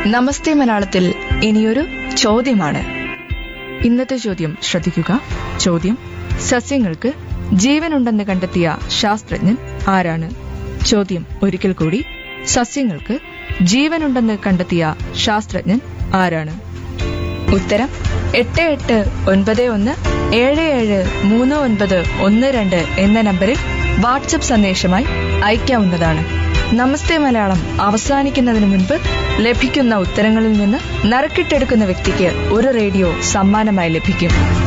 നമസ്തേ മലയാളത്തിൽ ഇനിയൊരു ചോദ്യമാണ് ഇന്നത്തെ ചോദ്യം ശ്രദ്ധിക്കുക ചോദ്യം സസ്യങ്ങൾക്ക് ജീവനുണ്ടെന്ന് കണ്ടെത്തിയ ശാസ്ത്രജ്ഞൻ ആരാണ് ചോദ്യം ഒരിക്കൽ കൂടി സസ്യങ്ങൾക്ക് ജീവനുണ്ടെന്ന് കണ്ടെത്തിയ ശാസ്ത്രജ്ഞൻ ആരാണ് ഉത്തരം എട്ട് എട്ട് ഒൻപത് ഒന്ന് ഏഴ് ഏഴ് മൂന്ന് ഒൻപത് ഒന്ന് രണ്ട് എന്ന നമ്പറിൽ വാട്സപ്പ് സന്ദേശമായി അയക്കാവുന്നതാണ് നമസ്തേ മലയാളം അവസാനിക്കുന്നതിന് മുൻപ് ലഭിക്കുന്ന ഉത്തരങ്ങളിൽ നിന്ന് നറുക്കിട്ടെടുക്കുന്ന വ്യക്തിക്ക് ഒരു റേഡിയോ സമ്മാനമായി ലഭിക്കും